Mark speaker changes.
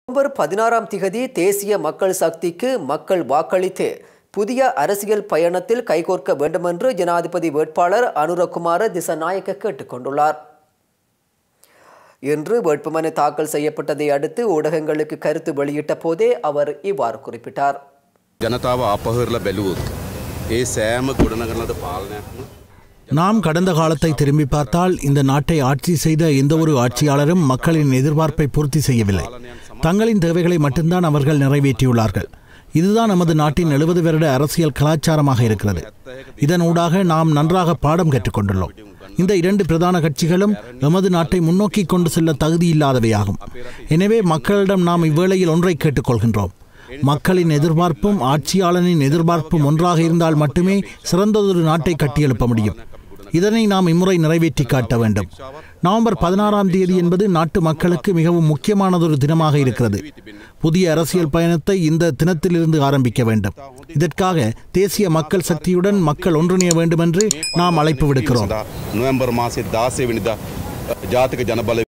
Speaker 1: November பதினாறாம் திகதி தேசிய மக்கள் சக்திக்கு மக்கள் வாக்களித்து புதிய அரசியல் பயணத்தில் கைகோர்க்க வேண்டுமென்று ஜனாதிபதி வேட்பாளர் அனுரகுமார திசநாயக்க கேட்டுக்கொண்டுள்ளார் இன்று வேட்புமனு தாக்கல் செய்யப்பட்டதை அடுத்து ஊடகங்களுக்கு கருத்து வெளியிட்ட போதே அவர் இவ்வாறு குறிப்பிட்டார்
Speaker 2: ජනතාව ආපහරලා බැලුවොත්. ඒ සෑම ගොඩනගලට පාලනයක්ම
Speaker 3: நாம் கடந்த காலத்தை திரும்பி பார்த்தால் இந்த நாட்டை ஆட்சி செய்த எந்த ஒரு ஆட்சியாளரும் மக்களின் எதிர்பார்ப்பை பூர்த்தி செய்யவில்லை தங்களின் தேவைகளை மட்டும்தான் அவர்கள் நிறைவேற்றியுள்ளார்கள் இதுதான் நமது நாட்டின் எழுபது வருட அரசியல் கலாச்சாரமாக இருக்கிறது இதனூடாக நாம் நன்றாக பாடம் கற்றுக்கொண்டுள்ளோம் இந்த இரண்டு பிரதான கட்சிகளும் எமது நாட்டை முன்னோக்கி கொண்டு செல்ல தகுதியில்லாதவையாகும் எனவே மக்களிடம் நாம் இவ்வேளையில் ஒன்றை கேட்டுக்கொள்கின்றோம் மக்களின் எதிர்பார்ப்பும் ஆட்சியாளனின் எதிர்பார்ப்பும் ஒன்றாக இருந்தால் மட்டுமே சிறந்ததொரு நாட்டை கட்டியெழுப்ப முடியும் இதனை நாம் இம்முறை நிறைவேற்றி காட்ட வேண்டும் நவம்பர் பதினாறாம் தேதி என்பது நாட்டு மக்களுக்கு மிகவும் முக்கியமானதொரு தினமாக இருக்கிறது புதிய அரசியல் பயணத்தை இந்த தினத்திலிருந்து ஆரம்பிக்க வேண்டும் இதற்காக தேசிய மக்கள் சக்தியுடன் மக்கள் ஒன்றிணைய வேண்டும் என்று நாம் அழைப்பு விடுக்கிறோம்
Speaker 2: නොවැම්බර් මාසේ දාසය වනිදා ජාතික ජනබල